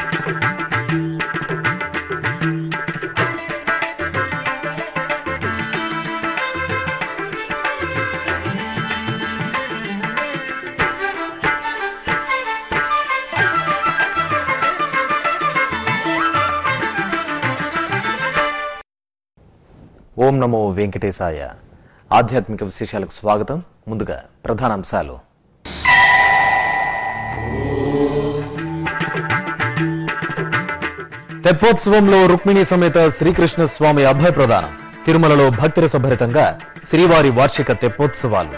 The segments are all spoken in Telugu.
ఓం నమో వెంకటేశాయ ఆధ్యాత్మిక విశేషాలకు స్వాగతం ముందుగా ప్రధానాంశాలు తెప్పోత్సవంలో రుక్మిణి సమేత శ్రీకృష్ణ స్వామి అభయ ప్రదానం తిరుమలలో భక్తిరసభరితంగా శ్రీవారి వార్షిక తెప్పోత్సవాలు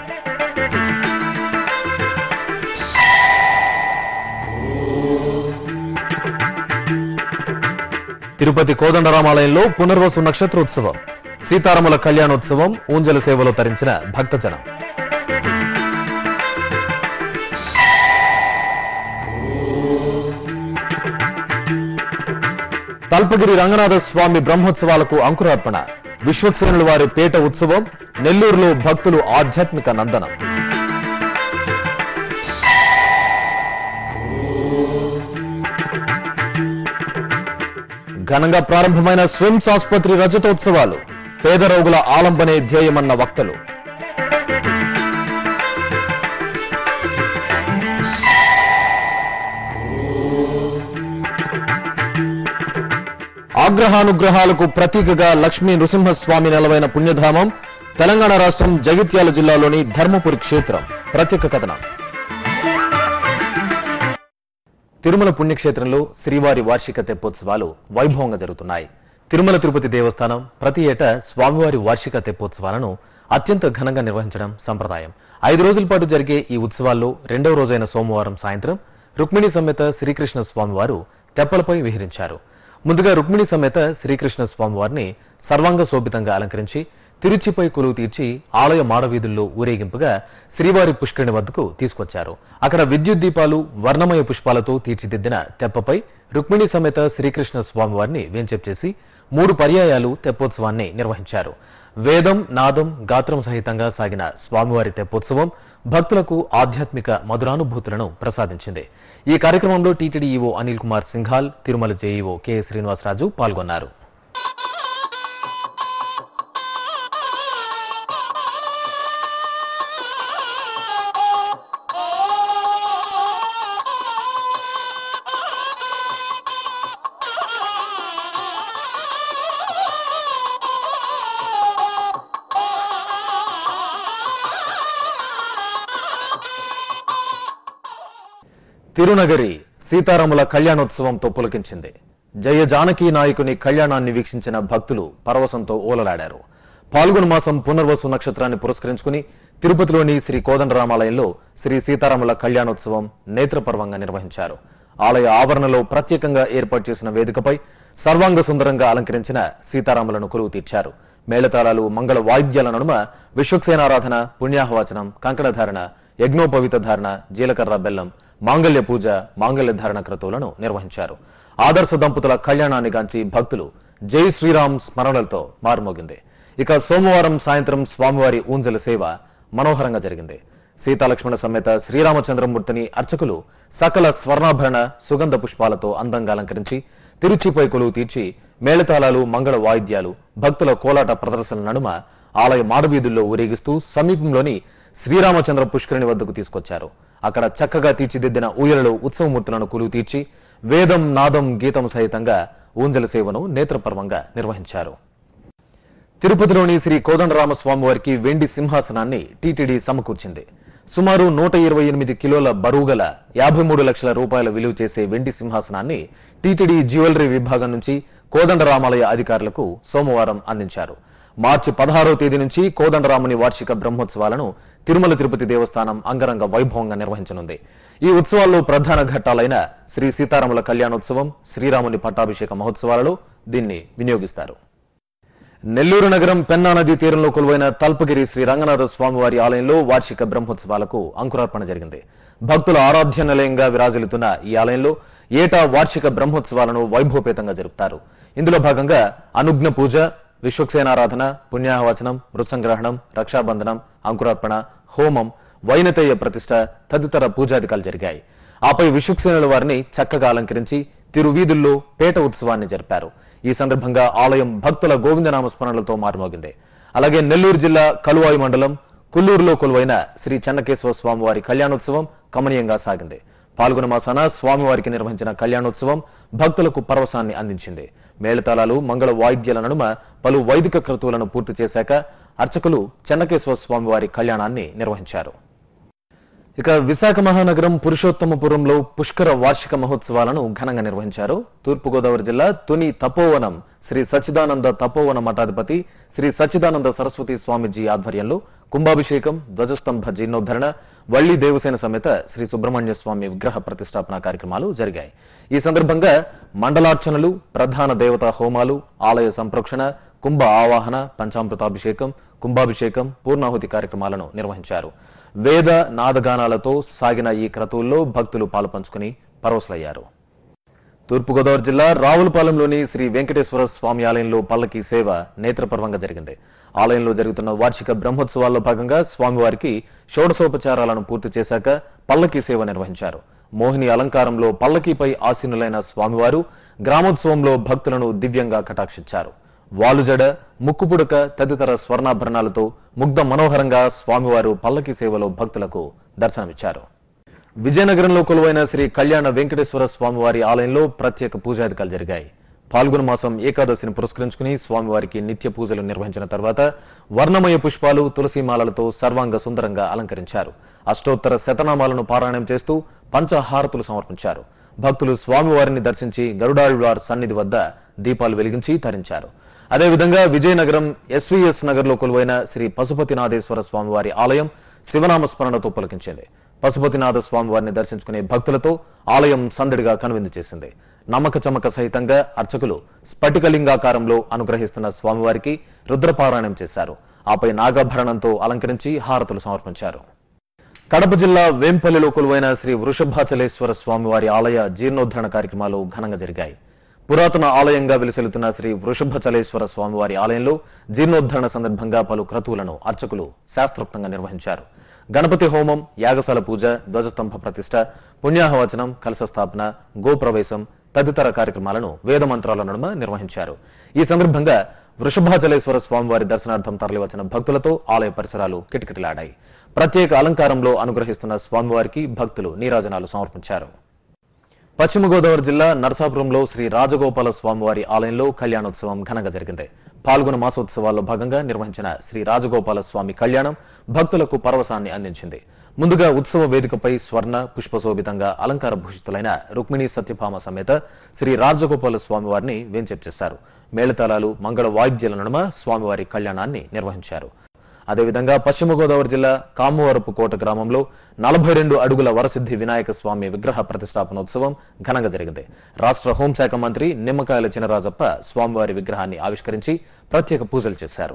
తిరుపతి కోదండరామాలయంలో పునర్వసు నక్షత్రోత్సవం సీతారాముల కళ్యాణోత్సవం ఊంజల సేవలో తరించిన భక్తజనం తల్పగిరి రంగనాథ స్వామి బ్రహ్మోత్సవాలకు అంకురార్పణ విశ్వక్సేనుల వారి పేట ఉత్సవం నెల్లూరులో భక్తులు ఆధ్యాత్మిక నందనం ఘనంగా ప్రారంభమైన స్విమ్స్ ఆసుపత్రి రజతోత్సవాలు పేద రోగుల ఆలంబనే ధ్యేయమన్న వక్తలు ఆగ్రహానుగ్రహాలకు ప్రతీకగా లక్ష్మీ నృసింహస్వామి నెలవైన పుణ్యధామం తెలంగాణ రాష్ట్రం జగిత్యాల జిల్లాలోని ధర్మపురి క్షేత్రం ప్రత్యేక కథనం తిరుమల పుణ్యక్షేత్రంలో శ్రీవారి వార్షిక తెప్పోత్సవాలు వైభవంగా జరుగుతున్నాయి తిరుమల తిరుపతి దేవస్థానం ప్రతి ఏటా స్వామివారి వార్షిక తెప్పోత్సవాలను అత్యంత ఘనంగా నిర్వహించడం సంప్రదాయం ఐదు రోజుల పాటు జరిగే ఈ ఉత్సవాల్లో రెండవ రోజైన సోమవారం సాయంత్రం రుక్మిణి సమేత శ్రీకృష్ణ స్వామివారు తెప్పలపై విహరించారు ముందుగా రుక్మిణి సమేత శ్రీకృష్ణ స్వామివారిని సర్వాంగ శోభితంగా అలంకరించి తిరుచిపై కొలువు తీర్చి ఆలయ మాడవీధుల్లో ఊరేగింపుగా శ్రీవారి పుష్కరిణి వద్దకు తీసుకొచ్చారు అక్కడ విద్యుత్ దీపాలు వర్ణమయ పుష్పాలతో తీర్చిదిద్దిన తెప్పపై రుక్మిణి సమేత శ్రీకృష్ణ స్వామివారిని వేంచేపు చేసి మూడు పర్యాయాలు తెప్పోత్సవాన్ని నిర్వహించారు వేదం నాదం గాత్రం సహితంగా సాగిన స్వామివారి తెప్పోత్సవం భక్తులకు ఆధ్యాత్మిక మధురానుభూతులను ప్రసాదించింది ఈ కార్యక్రమంలో TTD EO Anil Kumar Singhal Tirumala JEO K Srinivasaraju పాల్గొన్నారు తిరునగరి సీతారాముల కళ్యాణోత్సవంతో పులకించింది జయ జానకి నాయకుని కళ్యాణాన్ని వీక్షించిన భక్తులు పరవశంతో ఓలలాడారు పాల్గొన మాసం పునర్వసు నక్షత్రాన్ని పురస్కరించుకుని తిరుపతిలోని శ్రీ కోదండరామాలయంలో శ్రీ సీతారాముల కళ్యాణోత్సవం నేత్రపర్వంగా నిర్వహించారు ఆలయ ఆవరణలో ప్రత్యేకంగా ఏర్పాటు చేసిన వేదికపై సర్వాంగ సుందరంగా అలంకరించిన సీతారాములను కొలువు తీర్చారు మేళతాళాలు మంగళ వాయిద్యాల నడుమ విశ్వక్సేనారాధన పుణ్యాహవాచనం కంకణధారణ యజ్ఞోపవిత ధారణ జీలకర్ర బెల్లం మాంగళ్య పూజ మాంగళ్య ధారణ క్రతువులను నిర్వహించారు ఆదర్శ దంపతుల కళ్యాణాన్ని గాంచి భక్తులు జై శ్రీరామ్ స్మరణలతో మారుమోగింది ఇక సోమవారం సాయంత్రం స్వామివారి ఊంజల సేవ మనోహరంగా జరిగింది సీతాలక్ష్మణ సమేత శ్రీరామచంద్రమూర్తిని అర్చకులు సకల స్వర్ణాభరణ సుగంధ పుష్పాలతో అందంగా అలంకరించి తిరుచిపై కొలువు తీర్చి మేళతాళాలు మంగళ వాయిద్యాలు భక్తుల కోలాట ప్రదర్శన నడుమ ఆలయ మాడవీధుల్లో ఊరేగిస్తూ సమీపంలోని శ్రీరామచంద్ర పుష్కరిణి వద్దకు తీసుకొచ్చారు అక్కడ చక్కగా తీర్చిదిద్దిన ఊయలలో ఉత్సవమూర్తులను కొలువు తీర్చి వేదం నాదం గీతం సహితంగా ఊంజల సేవను నేత్రపర్వంగా నిర్వహించారు తిరుపతిలోని శ్రీ కోదండరామస్వామి వారికి వెండి సింహాసనాన్ని టీటీడీ సమకూర్చింది సుమారు నూట ఇరవై ఎనిమిది కిలోల బరువు గల యాభై మూడు లక్షల రూపాయల విలువ చేసే వెండి సింహాసనాన్ని టీటీడీ జ్యువెలరీ విభాగం నుంచి కోదండరామాలయ అధికారులకు సోమవారం అందించారు మార్చి పదహారో తేదీ నుంచి కోదండరాముని వార్షిక బ్రహ్మోత్సవాలను తిరుమల తిరుపతి దేవస్థానం అంగరంగ వైభవంగా నిర్వహించనుంది ఈ ఉత్సవాల్లో ప్రధాన ఘట్టాలైన శ్రీ సీతారాముల కళ్యాణోత్సవం శ్రీరాముని పట్టాభిషేక మహోత్సవాలలో దీన్ని వినియోగిస్తారు నెల్లూరు నగరం పెన్నా నదీ తీరంలో కొలువైన తల్పగిరి శ్రీ రంగనాథ స్వామివారి ఆలయంలో వార్షిక బ్రహ్మోత్సవాలకు అంకురార్పణ జరిగింది భక్తుల ఆరాధ్య నిలయంగా విరాజిల్లుతున్న ఈ ఆలయంలో ఏటా వార్షిక బ్రహ్మోత్సవాలను వైభవపేతంగా జరుపుతారు ఇందులో భాగంగా అనుజ్ఞ పూజ విశ్వక్సేనారాధన పుణ్యాహవచనం మృత్సంగ్రహణం రక్షాబంధనం అంకురార్పణ హోమం వైనతేయ ప్రతిష్ట తదితర పూజాధికాలు జరిగాయి ఆపై విశ్వక్సేనుల వారిని చక్కగా అలంకరించి తిరువీధుల్లో పేట ఉత్సవాన్ని జరిపారు ఈ సందర్భంగా ఆలయం భక్తుల గోవిందనామ స్మరణలతో మారుమోగింది అలాగే నెల్లూరు జిల్లా కలువాయి మండలం కుల్లూరులో కొలువైన శ్రీ చెన్నకేశ్వర స్వామివారి కళ్యాణోత్సవం కమనీయంగా సాగింది పాల్గొన మాసాన స్వామివారికి నిర్వహించిన కళ్యాణోత్సవం భక్తులకు పరవశాన్ని అందించింది మేళతాళాలు మంగళ వాయిద్యాల నడుమ పలు వైదిక క్రతువులను పూర్తి చేశాక అర్చకులు చెన్నకేశ్వర స్వామివారి కళ్యాణాన్ని నిర్వహించారు ఇక విశాఖ మహానగరం పురుషోత్తమపురంలో పుష్కర వార్షిక మహోత్సవాలను ఘనంగా నిర్వహించారు తూర్పుగోదావరి జిల్లా తుని తపోవనం శ్రీ సచ్చిదానంద తపోవన మఠాధిపతి శ్రీ సచ్చిదానంద సరస్వతి స్వామిజీ ఆధ్వర్యంలో కుంభాభిషేకం ధ్వజస్తంభ జీర్ణోద్ధరణ వల్లి దేవసేన సమేత శ్రీ సుబ్రహ్మణ్య స్వామి విగ్రహ ప్రతిష్టాపన కార్యక్రమాలు జరిగాయి ఈ సందర్భంగా మండలార్చనలు ప్రధాన దేవతా హోమాలు ఆలయ సంప్రోక్షణ కుంభ ఆవాహన పంచామృతాభిషేకం కుంభాభిషేకం పూర్ణాహుతి కార్యక్రమాలను నిర్వహించారు వేద నాదగానాలతో సాగిన ఈ క్రతువుల్లో భక్తులు పాలుపంచుకుని పరవశులయ్యారు తూర్పుగోదావరి జిల్లా రావులపాలెంలోని శ్రీ వెంకటేశ్వర స్వామి ఆలయంలో పల్లకి సేవ నేత్రపర్వంగా జరిగింది ఆలయంలో జరుగుతున్న వార్షిక బ్రహ్మోత్సవాల్లో భాగంగా స్వామివారికి షోడశోపచారాలను పూర్తి చేశాక పల్లకి సేవ నిర్వహించారు మోహిని అలంకారంలో పల్లకీపై ఆసీనులైన స్వామివారు గ్రామోత్సవంలో భక్తులను దివ్యంగా కటాక్షించారు వాలుజడ ముక్కుపుడక తదితర స్వర్ణాభరణాలతో ముగ్ధ మనోహరంగా స్వామివారు పల్లకి సేవలో భక్తులకు దర్శనమిచ్చారు విజయనగరంలో కొలువైన శ్రీ కళ్యాణ వెంకటేశ్వర స్వామివారి ఆలయంలో ప్రత్యేక పూజాధికాలు జరిగాయి పాల్గొన మాసం ఏకాదశిని పురస్కరించుకుని స్వామివారికి నిత్య పూజలు నిర్వహించిన తర్వాత వర్ణమయ పుష్పాలు తులసిమాలలతో సర్వాంగ సుందరంగా అలంకరించారు అష్టోత్తర శతనామాలను పారాయణం చేస్తూ పంచహారతులు సమర్పించారు భక్తులు స్వామివారిని దర్శించి గరుడాళ్వార్ సన్నిధి వద్ద దీపాలు వెలిగించి తరించారు అదేవిధంగా విజయనగరం ఎస్వీఎస్ నగర్లో కొలువైన శ్రీ పశుపతినాథేశ్వర స్వామివారి ఆలయం శివనామ స్మరణతో పులకించింది పశుపతినాథ స్వామివారిని దర్శించుకునే భక్తులతో ఆలయం సందడిగా కనువిందు చేసింది నమ్మక చమక సహితంగా అర్చకులు స్ఫటికలింగాకారంలో అనుగ్రహిస్తున్న స్వామివారికి రుద్రపారాయణం చేశారు ఆపై నాగాభరణంతో అలంకరించి హారతులు సమర్పించారు కడప జిల్లా వేంపల్లిలో కొలువైన శ్రీ వృషభాచలేశ్వర స్వామివారి ఆలయ జీర్ణోద్ధరణ కార్యక్రమాలు ఘనంగా జరిగాయి పురాతన ఆలయంగా విలసిల్లుతున్న శ్రీ వృషభచలేశ్వర స్వామివారి ఆలయంలో జీర్ణోద్ధరణ సందర్భంగా పలు క్రతువులను అర్చకులు శాస్త్రోక్తంగా నిర్వహించారు గణపతి హోమం యాగశాల పూజ ధ్వజస్తంభ ప్రతిష్ట పుణ్యాహవచనం కలశ స్థాపన గోప్రవేశం తదితర కార్యక్రమాలను వేద మంత్రాల నడుమ నిర్వహించారు ఈ సందర్భంగా వృషభాచలేశ్వర స్వామివారి దర్శనార్థం తరలివచ్చిన భక్తులతో ఆలయ పరిసరాలు కిటకిటలాడాయి ప్రత్యేక అలంకారంలో అనుగ్రహిస్తున్న స్వామివారికి భక్తులు నీరాజనాలు సమర్పించారు పశ్చిమ గోదావరి జిల్లా నరసాపురంలో శ్రీ రాజగోపాల స్వామివారి ఆలయంలో కళ్యాణోత్సవం ఘనంగా జరిగింది పాల్గొన మాసోత్సవాల్లో భాగంగా నిర్వహించిన శ్రీ రాజగోపాల స్వామి కళ్యాణం భక్తులకు పరవశాన్ని అందించింది ముందుగా ఉత్సవ వేదికపై స్వర్ణ పుష్పశోభితంగా అలంకార భూషితులైన రుక్మిణి సత్యభామ సమేత శ్రీ రాజగోపాల స్వామివారిని వేంచేపు చేశారు మేళతాళాలు మంగళ వాయిద్యాల నడుమ స్వామివారి కళ్యాణాన్ని నిర్వహించారు అదేవిధంగా పశ్చిమ గోదావరి జిల్లా కామవరపు కోట గ్రామంలో నలభై రెండు అడుగుల వరసిద్ధి వినాయక స్వామి విగ్రహ ప్రతిష్టాపనోత్సవం ఘనంగా జరిగింది రాష్ట్ర హోంశాఖ మంత్రి నిమ్మకాయల చినరాజప్ప స్వామివారి విగ్రహాన్ని ఆవిష్కరించి ప్రత్యేక పూజలు చేశారు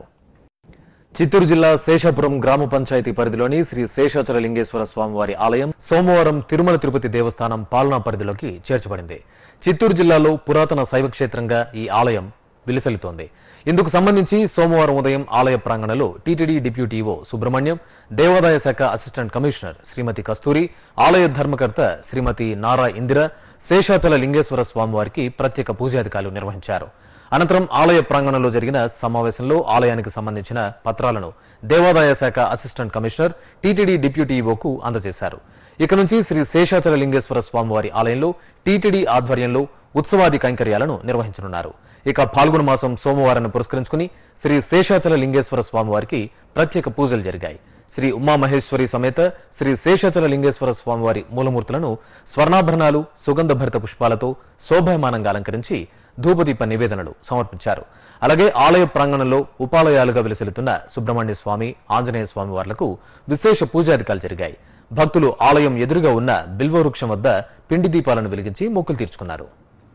చిత్తూరు జిల్లా శేషాపురం గ్రామ పంచాయతీ పరిధిలోని శ్రీ శేషాచల లింగేశ్వర స్వామివారి ఆలయం సోమవారం తిరుమల తిరుపతి దేవస్థానం పాలనా పరిధిలోకి చేర్చబడింది చిత్తూరు జిల్లాలో పురాతన శైవ క్షేత్రంగా ఈ ఆలయం విలసిల్లుతోంది ఇందుకు సంబంధించి సోమవారం ఉదయం ఆలయ ప్రాంగణంలో టీటీడీ డిప్యూటీ ఈవో సుబ్రహ్మణ్యం దేవాదాయ శాఖ అసిస్టెంట్ కమిషనర్ శ్రీమతి కస్తూరి ఆలయ ధర్మకర్త శ్రీమతి నారా ఇందిర శేషాచల లింగేశ్వర స్వామివారికి ప్రత్యేక పూజాధికారులు నిర్వహించారు అనంతరం ఆలయ ప్రాంగణంలో జరిగిన సమావేశంలో ఆలయానికి సంబంధించిన పత్రాలను దేవాదాయ శాఖ అసిస్టెంట్ కమిషనర్ టీటీడీ డిప్యూటీ ఈవోకు అందజేశారు ఇక నుంచి శ్రీ శేషాచల లింగేశ్వర స్వామివారి ఆలయంలో టీటీడీ ఆధ్వర్యంలో ఉత్సవాది కైంకర్యాలను నిర్వహించనున్నారు ఇక పాల్గొన మాసం సోమవారాన్ని పురస్కరించుకుని శ్రీ శేషాచల లింగేశ్వర స్వామివారికి ప్రత్యేక పూజలు జరిగాయి శ్రీ ఉమామహేశ్వరి సమేత శ్రీ శేషాచల లింగేశ్వర స్వామివారి మూలమూర్తులను స్వర్ణాభరణాలు సుగంధ భరిత పుష్పాలతో శోభాయమానంగా అలంకరించి ధూపదీప నివేదనలు సమర్పించారు అలాగే ఆలయ ప్రాంగణంలో ఉపాలయాలుగా విలసిల్లుతున్న సుబ్రహ్మణ్య స్వామి ఆంజనేయ స్వామి వార్లకు విశేష పూజాధికాలు జరిగాయి భక్తులు ఆలయం ఎదురుగా ఉన్న బిల్వవృక్షం వద్ద పిండి దీపాలను వెలిగించి మొక్కులు తీర్చుకున్నారు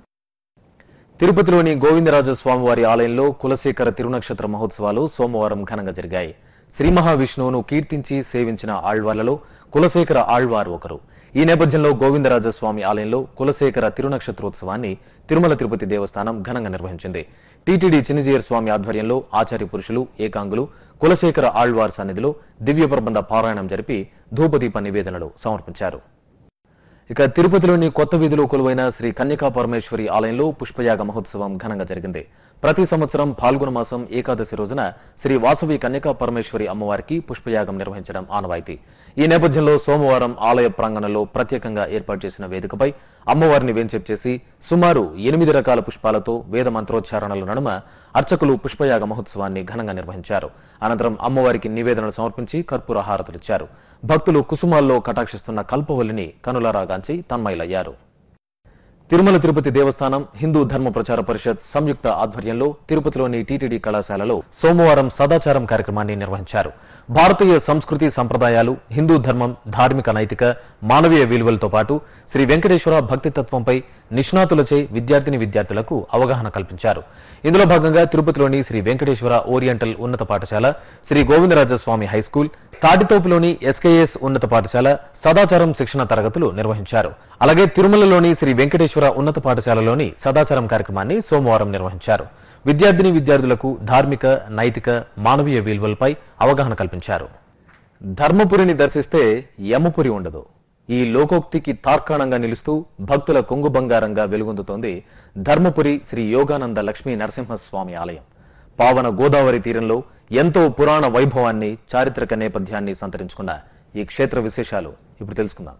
తిరుపతిలోని గోవిందరాజ స్వామివారి ఆలయంలో కులశేఖర తిరునక్షత్ర మహోత్సవాలు సోమవారం ఘనంగా జరిగాయి శ్రీ మహావిష్ణువును కీర్తించి సేవించిన ఆళ్వార్లలో కులశేఖర ఆళ్వార్ ఒకరు ఈ నేపథ్యంలో గోవిందరాజ స్వామి ఆలయంలో కులశేఖర తిరునక్షత్రోత్సవాన్ని తిరుమల తిరుపతి దేవస్థానం ఘనంగా నిర్వహించింది టీటీడీ చిన్నజీయర్ స్వామి ఆధ్వర్యంలో ఆచార్య పురుషులు ఏకాంగులు కులశేఖర ఆళ్వార్ సన్నిధిలో దివ్య ప్రబంధ పారాయణం జరిపి ధూపదీప నివేదనలు సమర్పించారు ఇక తిరుపతిలోని కొత్త వీధిలో కొలువైన శ్రీ కన్యకా పరమేశ్వరి ఆలయంలో పుష్పయాగ మహోత్సవం ఘనంగా జరిగింది ప్రతి సంవత్సరం పాల్గొన మాసం ఏకాదశి రోజున శ్రీ వాసవి కన్యకా పరమేశ్వరి అమ్మవారికి పుష్పయాగం నిర్వహించడం ఆనవాయితీ ఈ నేపథ్యంలో సోమవారం ఆలయ ప్రాంగణంలో ప్రత్యేకంగా ఏర్పాటు చేసిన వేదికపై అమ్మవారిని వేంచేపు చేసి సుమారు ఎనిమిది రకాల పుష్పాలతో వేద మంత్రోచ్చారణల నడుమ అర్చకులు పుష్పయాగ మహోత్సవాన్ని ఘనంగా నిర్వహించారు అనంతరం అమ్మవారికి నివేదనలు సమర్పించి కర్పూర హారతులిచ్చారు భక్తులు కుసుమాల్లో కటాక్షిస్తున్న కల్పవల్లిని కనులారాగాంచి తన్మయులయ్యారు తిరుమల తిరుపతి దేవస్థానం హిందూ ధర్మ ప్రచార పరిషత్ సంయుక్త ఆధ్వర్యంలో తిరుపతిలోని టీటీడీ కళాశాలలో సోమవారం సదాచారం కార్యక్రమాన్ని నిర్వహించారు భారతీయ సంస్కృతి సంప్రదాయాలు హిందూ ధర్మం ధార్మిక నైతిక మానవీయ విలువలతో పాటు శ్రీ వెంకటేశ్వర భక్తి తత్వంపై నిష్ణాతులచే విద్యార్థిని విద్యార్థులకు అవగాహన కల్పించారు ఇందులో భాగంగా తిరుపతిలోని శ్రీ వెంకటేశ్వర ఓరియంటల్ ఉన్నత పాఠశాల శ్రీ గోవిందరాజస్వామి హైస్కూల్ తాటితోపులోని ఎస్కేఎస్ ఉన్నత పాఠశాల సదాచారం శిక్షణ తరగతులు నిర్వహించారు అలాగే తిరుమలలోని శ్రీ వెంకటేశ్వర ఉన్నత పాఠశాలలోని సదాచారం కార్యక్రమాన్ని సోమవారం నిర్వహించారు విద్యార్థిని విద్యార్థులకు ధార్మిక నైతిక మానవీయ విలువలపై అవగాహన కల్పించారు ధర్మపురిని దర్శిస్తే యమపురి ఉండదు ఈ లోకోక్తికి తార్కాణంగా నిలుస్తూ భక్తుల కొంగు బంగారంగా వెలుగొందుతోంది ధర్మపురి శ్రీ యోగానంద లక్ష్మీ నరసింహస్వామి ఆలయం పావన గోదావరి తీరంలో ఎంతో పురాణ వైభవాన్ని చారిత్రక నేపథ్యాన్ని సంతరించుకున్న ఈ క్షేత్ర విశేషాలు ఇప్పుడు తెలుసుకుందాం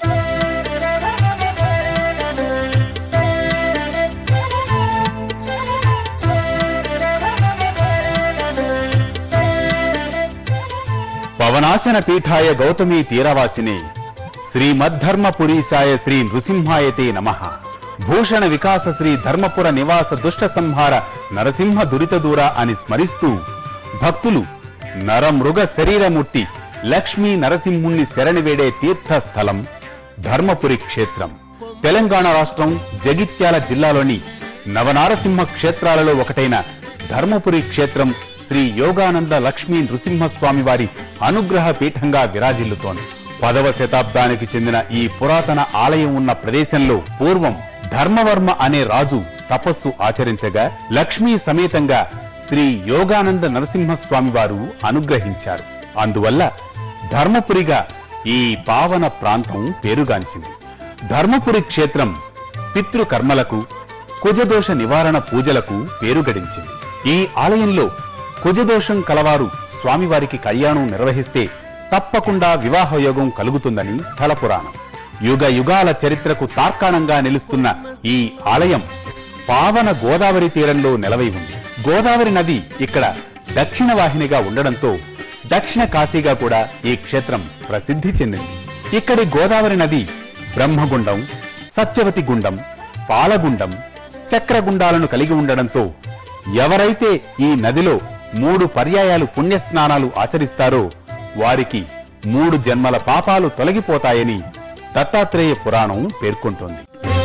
పవనాసన పీఠాయ గౌతమీ తీరవాసిని శ్రీమద్ధర్మపురీశాయ శ్రీ నృసింహాయతే నమ భూషణ వికాస శ్రీ ధర్మపుర నివాస దుష్ట సంహార నరసింహ దురిత దూర అని స్మరిస్తూ భక్తులు నరమృగ శరీరమూర్తి లక్ష్మీ నరసింహుణ్ణి శరణివేడే తీర్థస్థలం ధర్మపురి క్షేత్రం తెలంగాణ రాష్ట్రం జగిత్యాల జిల్లాలోని నవనారసింహ క్షేత్రాలలో ఒకటైన ధర్మపురి క్షేత్రం శ్రీ యోగానంద లక్ష్మీ నృసింహస్వామి వారి అనుగ్రహ పీఠంగా విరాజిల్లుతోంది పదవ శతాబ్దానికి చెందిన ఈ పురాతన ఆలయం ఉన్న ప్రదేశంలో పూర్వం ధర్మవర్మ అనే రాజు తపస్సు ఆచరించగా లక్ష్మీ సమేతంగా శ్రీ యోగానంద నరసింహస్వామి వారు అనుగ్రహించారు అందువల్ల ధర్మపురిగా ఈ పావన ప్రాంతం పేరుగాంచింది ధర్మపురి క్షేత్రం పితృకర్మలకు కుజదోష నివారణ పూజలకు పేరుగడించింది ఈ ఆలయంలో కుజదోషం కలవారు స్వామివారికి కళ్యాణం నిర్వహిస్తే తప్పకుండా వివాహ యోగం కలుగుతుందని స్థల పురాణం యుగ యుగాల చరిత్రకు తార్కాణంగా నిలుస్తున్న ఈ ఆలయం పావన గోదావరి తీరంలో నెలవై ఉంది గోదావరి నది ఇక్కడ దక్షిణ వాహినిగా ఉండడంతో దక్షిణ కాశీగా కూడా ఈ క్షేత్రం ప్రసిద్ధి చెందింది ఇక్కడి గోదావరి నది బ్రహ్మగుండం సత్యవతి గుండం పాలగుండం చక్రగుండాలను కలిగి ఉండడంతో ఎవరైతే ఈ నదిలో మూడు పర్యాయాలు పుణ్యస్నానాలు ఆచరిస్తారో వారికి మూడు జన్మల పాపాలు తొలగిపోతాయని దత్తాత్రేయ పురాణం పేర్కొంటోంది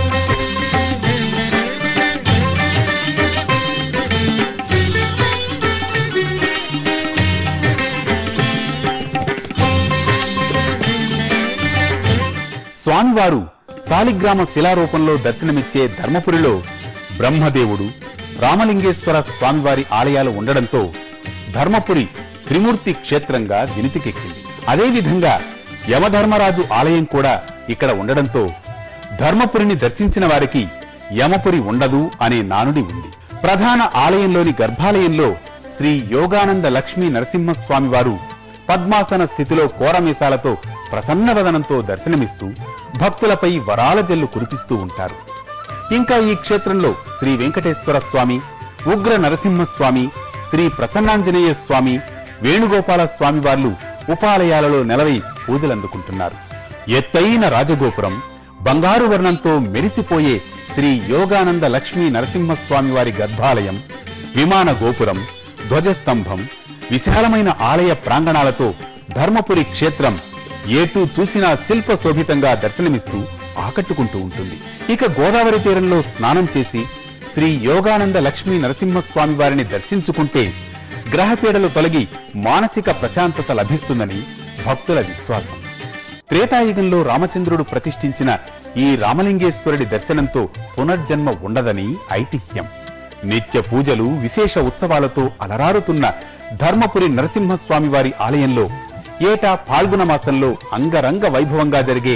స్వామివారు సాలిగ్రామ శిలారూపంలో దర్శనమిచ్చే ధర్మపురిలో బ్రహ్మదేవుడు రామలింగేశ్వర స్వామివారి ఆలయాలు ఉండడంతో ధర్మపురి త్రిమూర్తి క్షేత్రంగా వినితికెక్కింది అదేవిధంగా యమధర్మరాజు ఆలయం కూడా ఇక్కడ ఉండడంతో ధర్మపురిని దర్శించిన వారికి యమపురి ఉండదు అనే నానుడి ఉంది ప్రధాన ఆలయంలోని గర్భాలయంలో శ్రీ యోగానంద లక్ష్మీ నరసింహస్వామి వారు పద్మాసన స్థితిలో కోరమీసాలతో ప్రసన్నవదనంతో దర్శనమిస్తూ భక్తులపై వరాల జల్లు కురిపిస్తూ ఉంటారు ఇంకా ఈ క్షేత్రంలో శ్రీ వెంకటేశ్వర స్వామి ఉగ్ర నరసింహస్వామి శ్రీ ప్రసన్నాంజనేయ స్వామి వేణుగోపాల స్వామి వార్లు ఉపాలయాలలో నెలవై పూజలందుకుంటున్నారు ఎత్తైన రాజగోపురం బంగారు వర్ణంతో మెరిసిపోయే శ్రీ యోగానంద లక్ష్మీ నరసింహస్వామి వారి గర్భాలయం విమాన గోపురం ధ్వజస్తంభం విశాలమైన ఆలయ ప్రాంగణాలతో ధర్మపురి క్షేత్రం ఏటూ చూసినా శిల్ప శోభితంగా దర్శనమిస్తూ ఆకట్టుకుంటూ ఉంటుంది ఇక గోదావరి తీరంలో స్నానం చేసి శ్రీ యోగానంద లక్ష్మీ నరసింహస్వామి వారిని దర్శించుకుంటే గ్రహపీడలు తొలగి మానసిక ప్రశాంతత లభిస్తుందని భక్తుల విశ్వాసం త్రేతాయుగంలో రామచంద్రుడు ప్రతిష్ఠించిన ఈ రామలింగేశ్వరుడి దర్శనంతో పునర్జన్మ ఉండదని ఐతిహ్యం నిత్య పూజలు విశేష ఉత్సవాలతో అలరారుతున్న ధర్మపురి నరసింహస్వామి వారి ఆలయంలో ఏటా పాల్గొన మాసంలో అంగరంగ వైభవంగా జరిగే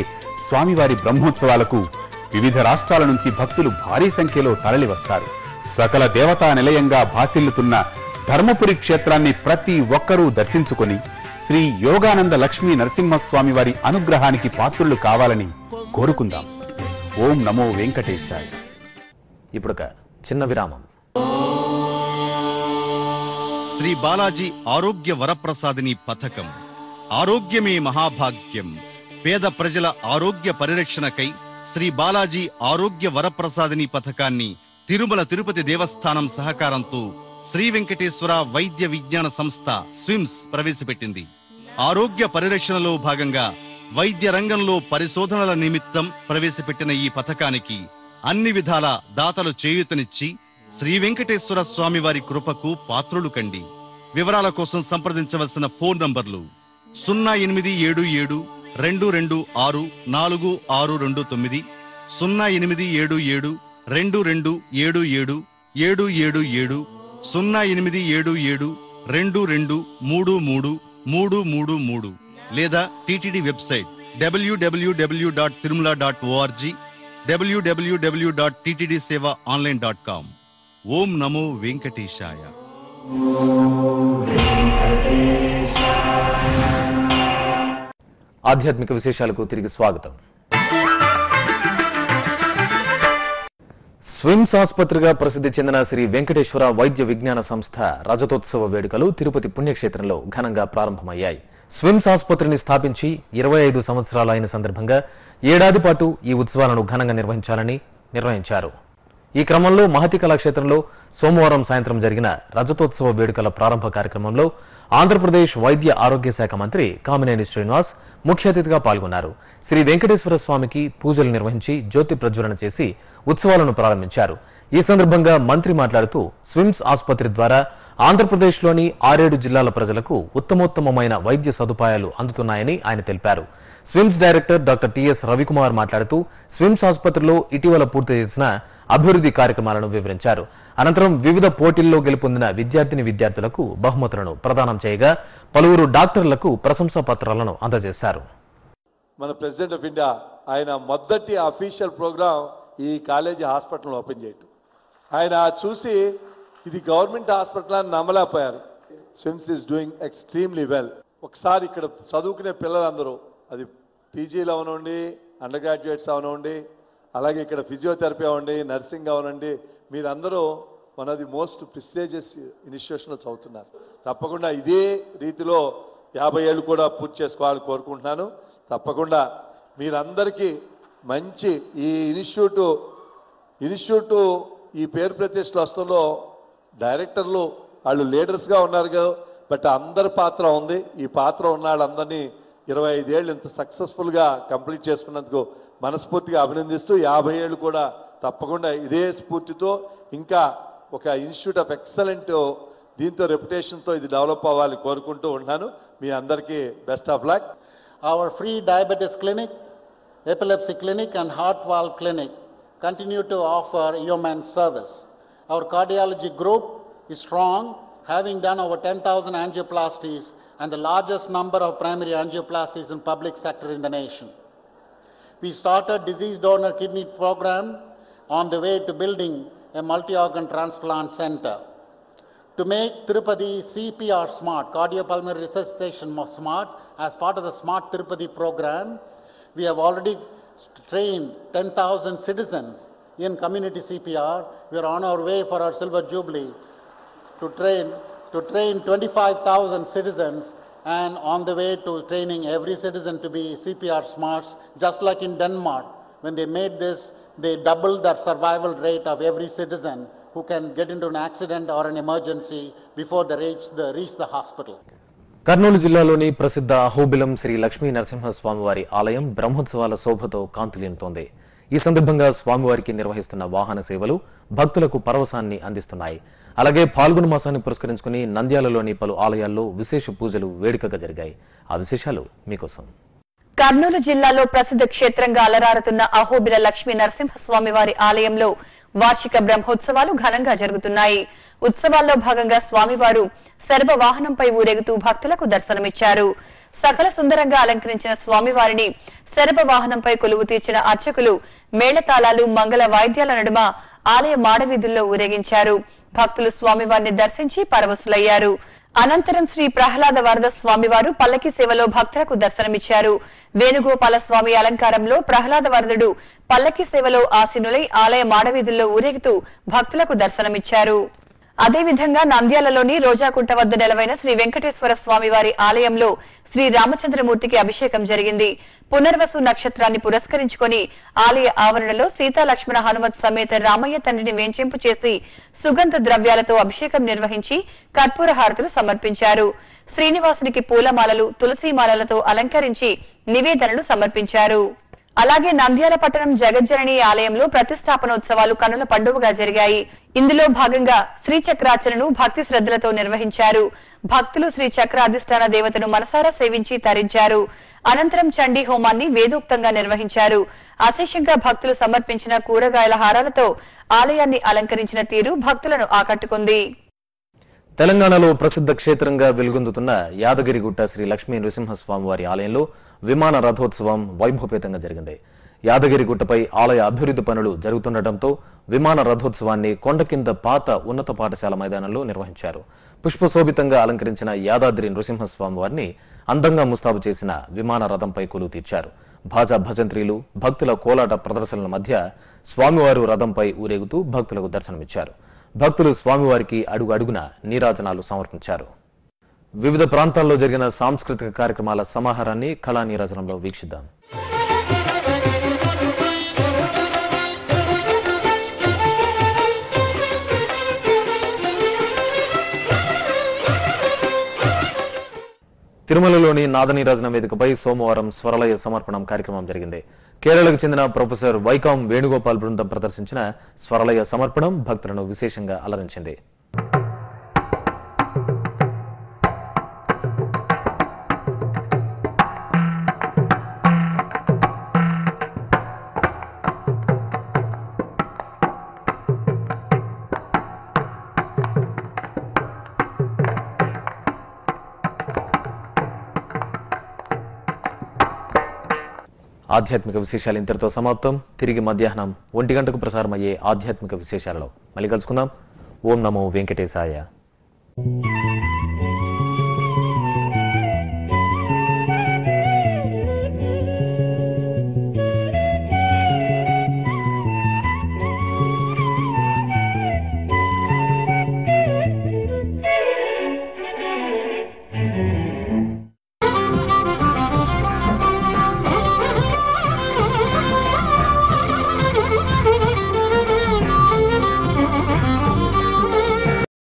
స్వామివారి బ్రహ్మోత్సవాలకు వివిధ రాష్ట్రాల నుంచి భక్తులు భారీ సంఖ్యలో తరలి వస్తారు సకల దేవతా నిలయంగా భాసిల్లుతున్న ధర్మపురి క్షేత్రాన్ని ప్రతి ఒక్కరూ దర్శించుకొని శ్రీ యోగానంద లక్ష్మీ నరసింహస్వామి వారి అనుగ్రహానికి పాత్రులు కావాలని కోరుకుందాం ఓం నమో వెంకటేశాయ ఇప్పుడొక చిన్న విరామం శ్రీ బాలాజీ ఆరోగ్య వరప్రసాదిని పథకం ఆరోగ్యమే మహాభాగ్యం పేద ప్రజల ఆరోగ్య పరిరక్షణకై శ్రీ బాలాజీ ఆరోగ్య వరప్రసాదిని పథకాన్ని తిరుమల తిరుపతి దేవస్థానం సహకారంతో శ్రీ వెంకటేశ్వర వైద్య విజ్ఞాన సంస్థ స్విమ్స్ ప్రవేశపెట్టింది ఆరోగ్య పరిరక్షణలో భాగంగా వైద్య రంగంలో పరిశోధనల నిమిత్తం ప్రవేశపెట్టిన ఈ పథకానికి అన్ని విధాల దాతలు చేయూతనిచ్చి శ్రీ వెంకటేశ్వర స్వామి వారి కృపకు పాత్రులు కండి వివరాల కోసం సంప్రదించవలసిన ఫోన్ నంబర్లు సున్నా ఎనిమిది ఏడు ఏడు రెండు రెండు ఆరు నాలుగు ఆరు రెండు తొమ్మిది సున్నా ఎనిమిది ఏడు ఏడు రెండు రెండు ఏడు ఏడు ఏడు ఏడు ఏడు సున్నా ఎనిమిది ఏడు ఏడు రెండు రెండు మూడు మూడు మూడు మూడు మూడు లేదా TTD website WWW dot Tirumala dot ORG WWW dot TTD seva online dot com ఓం నమో వెంకటేశాయ ఆధ్యాత్మిక విశేషాలకు తిరిగి స్వాగతం స్విమ్స్ ఆసుపత్రిగా ప్రసిద్ధి చెందిన శ్రీ వెంకటేశ్వర వైద్య విజ్ఞాన సంస్థ రజతోత్సవ వేడుకలు తిరుపతి పుణ్యక్షేత్రంలో ఘనంగా ప్రారంభమయ్యాయి స్విమ్స్ ఆసుపత్రిని స్థాపించి ఇరవై ఐదు సంవత్సరాలు అయిన సందర్భంగా ఏడాది పాటు ఈ ఉత్సవాలను ఘనంగా నిర్వహించాలని నిర్ణయించారు ఈ క్రమంలో మహతి కళాక్షేత్రంలో సోమవారం సాయంత్రం జరిగిన రజతోత్సవ వేడుకల ప్రారంభ కార్యక్రమంలో ఆంధ్రప్రదేశ్ వైద్య ఆరోగ్య శాఖ మంత్రి కామినేని శ్రీనివాస్ ముఖ్య అతిథిగా పాల్గొన్నారు శ్రీ వెంకటేశ్వర స్వామికి పూజలు నిర్వహించి జ్యోతి ప్రజ్వలన చేసి ఉత్సవాలను ప్రారంభించారు ఈ సందర్భంగా మంత్రి మాట్లాడుతూ స్విమ్స్ ఆసుపత్రి ద్వారా ఆంధ్రప్రదేశ్లోని ఆరేడు జిల్లాల ప్రజలకు ఉత్తమోత్తమమైన వైద్య సదుపాయాలు అందుతున్నాయని ఆయన తెలిపారు SVIMS director doctor TS Ravikumar మాట్లాడుతూ స్విమ్స్ ఆసుపత్రిలో ఇటీవల పూర్తి చేసిన అభివృద్ధి కార్యక్రమాలను వివరించారు అనంతరం వివిధ పోటీల్లో గెలుపొందిన విద్యార్థిని విద్యార్థులకు బహుమతులను ప్రదానం చేయగా పలువురు డాక్టర్లకు ప్రశంసా పత్రాలను అందజేశారు మన ప్రెసిడెంట్ ఆఫ్ ఇండియా ఆయన మొదటి అఫీషియల్ ప్రోగ్రామ్ ఈ కాలేజీ హాస్పిటల్ ఓపెన్ చేయటం ఆయన చూసి ఇది గవర్నమెంట్ హాస్పిటల్ అని నమ్మలేకపోయారు SVIMS is doing extremely well ఒకసారి ఇక్కడ చదువుకునే పిల్లలందరూ అది పీజీలు అవనండి అండర్ గ్రాడ్యుయేట్స్ అవనండి అలాగే ఇక్కడ ఫిజియోథెరపీ అవ్వండి నర్సింగ్ అవనండి మీరందరూ one of the most prestigious ఇన్స్టిట్యూషన్లో చదువుతున్నారు తప్పకుండా ఇదే రీతిలో యాభై ఏళ్ళు కూడా పూర్తి చేసుకోవాలని కోరుకుంటున్నాను తప్పకుండా మీరందరికీ మంచి ఈ ఇన్స్టిట్యూట్ ఇన్స్టిట్యూట్ ఈ పేరు ప్రతిష్టలు వస్తుందో డైరెక్టర్లు వాళ్ళు లీడర్స్గా ఉన్నారు కదా బట్ అందరి పాత్ర ఉంది ఈ పాత్ర ఉన్న వాళ్ళందరినీ ఇరవై ఐదేళ్ళు ఇంత సక్సెస్ఫుల్గా కంప్లీట్ చేసుకున్నందుకు మనస్ఫూర్తిగా అభినందిస్తూ యాభై ఏళ్ళు కూడా తప్పకుండా ఇదే స్ఫూర్తితో ఇంకా ఒక ఇన్స్టిట్యూట్ ఆఫ్ ఎక్సలెంట్ దీంతో రెప్యుటేషన్తో ఇది డెవలప్ అవ్వాలని కోరుకుంటూ ఉన్నాను మీ అందరికీ best of luck Our free diabetes clinic, epilepsy clinic, and heart valve clinic continue to offer human service. Our cardiology group is strong, having done over 10,000 angioplasties and the largest number of primary angioplasties in public sector in the nation. We started disease donor kidney program on the way to building a multi-organ transplant center. To make Tirupati CPR smart, cardiopulmonary resuscitation mo- smart, as part of the Smart Tirupati program, we have already trained 10,000 citizens in community CPR. We are on our way for our silver jubilee to train, to train 25,000 citizens and on the way to training every citizen to be CPR smarts, just like in Denmark. When they made this, they doubled the survival rate of every citizen who can get into an accident or an emergency before they reach the, reach the hospital. Kurnool జిల్లాలోని ప్రసిద్ధ అహోబిలం శ్రీ లక్ష్మీ నరసింహస్వామివారి ఆలయం బ్రహ్మోత్సవాల శోభతో కాంతులీనుతోంది ఈ సందర్భంగా స్వామివారికి నిర్వహిస్తున్న వాహన సేవలు భక్తులకు పరవశాన్ని అందిస్తున్నాయి అలాగే పాల్గొన మాసాన్ని పురస్కరించుకుని నంద్యాలలోని పలు ఆలయాల్లో విశేష పూజలు వేడుకగా జరిగాయి ఆ విశేషాలు మీకోసం కర్నూలు జిల్లాలో ప్రసిద్ధ క్షేత్రంగా అలరారుతున్న అహోబిల లక్ష్మీ నరసింహస్వామి వారి ఆలయంలో వార్షిక బ్రహ్మోత్సవాలు ఘనంగా జరుగుతున్నాయి ఉత్సవాల్లో భాగంగా స్వామివారు సర్వ వాహనంపై ఊరేగుతూ భక్తులకు దర్శనమిచ్చారు సకల సుందరంగా అలంకరించిన స్వామివారిని శరభ వాహనంపై కొలువు తీర్చిన అర్చకులు మేళతాళాలు మంగళ వాయిద్యాల నడుమ ఆలయ మాడవీధుల్లో ఊరేగించారు భక్తులు స్వామివారిని దర్శించి పరవశులయ్యారు అనంతరం శ్రీ ప్రహ్లాద వరద స్వామివారు పల్లకి సేవలో భక్తులకు దర్శనమిచ్చారు వేణుగోపాల స్వామి అలంకారంలో ప్రహ్లాద వరదుడు పల్లకి సేవలో ఆసీనులై ఆలయ మాడవీధుల్లో ఊరేగుతూ భక్తులకు దర్శనమిచ్చారు అదేవిధంగా నంద్యాలలోని రోజాకుంట వద్ద నెలవైన శ్రీ వెంకటేశ్వర స్వామి వారి ఆలయంలో శ్రీ రామచంద్రమూర్తికి అభిషేకం జరిగింది పునర్వసు నక్షత్రాన్ని పురస్కరించుకొని ఆలయ ఆవరణలో సీతా లక్ష్మణ హనుమత్ సమేత రామయ్య తండ్రిని వేంచేంపు చేసి సుగంధ ద్రవ్యాలతో అభిషేకం నిర్వహించి కర్పూర హారతులు సమర్పించారు శ్రీనివాసునికి పూలమాలలు తులసీమాలలతో అలంకరించి నివేదనలు సమర్పించారు అలాగే నంద్యాల పట్టణం జగజ్జనని ఆలయంలో ప్రతిష్టాపనోత్సవాలు కనుల పండుగగా జరిగాయి ఇందులో భాగంగా శ్రీచక్రార్చనను భక్తి శ్రద్ధలతో నిర్వహించారు భక్తులు శ్రీ చక్ర అధిష్టాన దేవతను మనసారా సేవించి తరించారు అనంతరం చండీ హోమాన్ని వేదోక్తంగా నిర్వహించారు అశేషంగా భక్తులు సమర్పించిన కూరగాయల హారాలతో ఆలయాన్ని అలంకరించిన తీరు భక్తులను ఆకట్టుకుంది తెలంగాణలో ప్రసిద్ధ క్షేత్రంగా వెలుగొందుతున్న యాదగిరిగుట్ట శ్రీ లక్ష్మీ నృసింహస్వామి వారి ఆలయంలో విమాన రథోత్సవం వైభవపేతంగా జరిగింది యాదగిరిగుట్టపై ఆలయ అభివృద్ధి పనులు జరుగుతుండటంతో విమాన రథోత్సవాన్ని కొండ కింద పాత ఉన్నత పాఠశాల మైదానంలో నిర్వహించారు పుష్పశోభితంగా అలంకరించిన యాదాద్రి నృసింహస్వామి వారిని అందంగా ముస్తాబు చేసిన విమాన రథంపై కొలువు తీర్చారు భాజా భజంత్రీలు భక్తుల కోలాట ప్రదర్శనల మధ్య స్వామివారు రథంపై ఊరేగుతూ భక్తులకు దర్శనమిచ్చారు భక్తులు స్వామివారికి అడుగు అడుగున నీరాజనాలు సమర్పించారు వివిధ ప్రాంతాల్లో జరిగిన సాంస్కృతిక కార్యక్రమాల సమాహారాన్ని కళా నీరాజనంలో వీక్షిద్దాం తిరుమలలోని నాదనీరాజన వేదికపై సోమవారం స్వరలయ సమర్పణం కార్యక్రమం జరిగింది కేరళకు చెందిన ప్రొఫెసర్ వైకాం వేణుగోపాల్ బృందం ప్రదర్శించిన స్వరలయ సమర్పణం భక్తులను విశేషంగా అలరించింది ఆధ్యాత్మిక విశేషాలు ఇంతటితో సమాప్తం తిరిగి మధ్యాహ్నం ఒంటి గంటకు ప్రసారమయ్యే ఆధ్యాత్మిక విశేషాలలో మళ్ళీ కలుసుకుందాం ఓం నమో వెంకటేశాయ